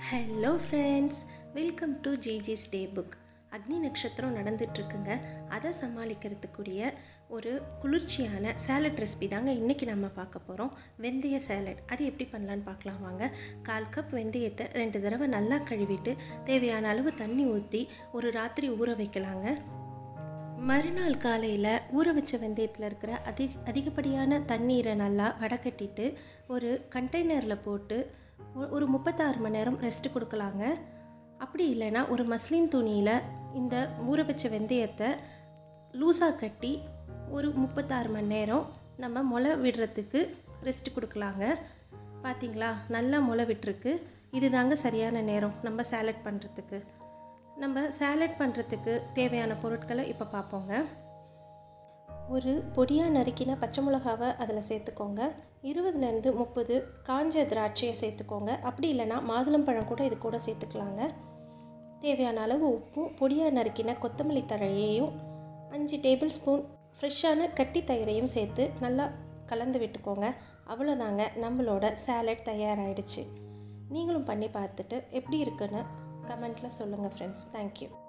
hello friends welcome to ஜிஜிஸ் day book அக்னி நட்சத்திரம் நடந்துட்டுருக்குங்க அதை சமாளிக்கிறதுக்குரிய ஒரு குளிர்ச்சியான சேலட் ரெசிபி தாங்க இன்றைக்கி நம்ம பார்க்க போகிறோம் வெந்தய சேலட் அது எப்படி பண்ணலான்னு பார்க்கலாம் வாங்க கால் கப் வெந்தயத்தை ரெண்டு தடவை நல்லா கழுவிட்டு தேவையான அளவு தண்ணி ஊற்றி ஒரு ராத்திரி ஊற வைக்கலாங்க மறுநாள் காலையில் ஊற வச்ச வெந்தயத்தில் இருக்கிற அதி அதிகப்படியான தண்ணீரை நல்லா வடக்கட்டிட்டு ஒரு கண்டெய்னரில் போட்டு ஒ- ஒரு முப்பத்தாறு மணி நேரம் ரெஸ்ட் கொடுக்கலாங்க அப்படி இல்லைன்னா ஒரு மஸ்லின் துணியில் இந்த ஊற வச்ச வெந்தயத்தை லூஸாக கட்டி ஒரு முப்பத்தாறு மணி நேரம் நம்ம முளை விடுறதுக்கு ரெஸ்ட் கொடுக்கலாங்க பார்த்தீங்களா நல்லா முளை விட்டுருக்கு இதுதாங்க சரியான நேரம் நம்ம சேலட் பண்ணுறதுக்கு நம்ம சேலட் பண்ணுறதுக்கு தேவையான பொருட்களை இப்போ பார்ப்போங்க ஒரு பொடியாக நறுக்கின பச்சை மிளகாவை அதில் சேர்த்துக்கோங்க இருபதுலேருந்து முப்பது காஞ்ச திராட்சையை சேர்த்துக்கோங்க அப்படி இல்லைன்னா மாதுளம்பழம் கூட இது கூட சேர்த்துக்கலாங்க தேவையான அளவு உப்பும் பொடியாக நறுக்கின கொத்தமல்லி தழையையும் அஞ்சு டேபிள் ஸ்பூன் ஃப்ரெஷ்ஷான கட்டி தயிரையும் சேர்த்து நல்லா கலந்து விட்டுக்கோங்க அவ்வளோதாங்க நம்மளோட சேலட் தயாராகிடுச்சு நீங்களும் பண்ணி பார்த்துட்டு எப்படி இருக்குன்னு கமெண்ட்டில் சொல்லுங்கள் ஃப்ரெண்ட்ஸ் தேங்க்யூ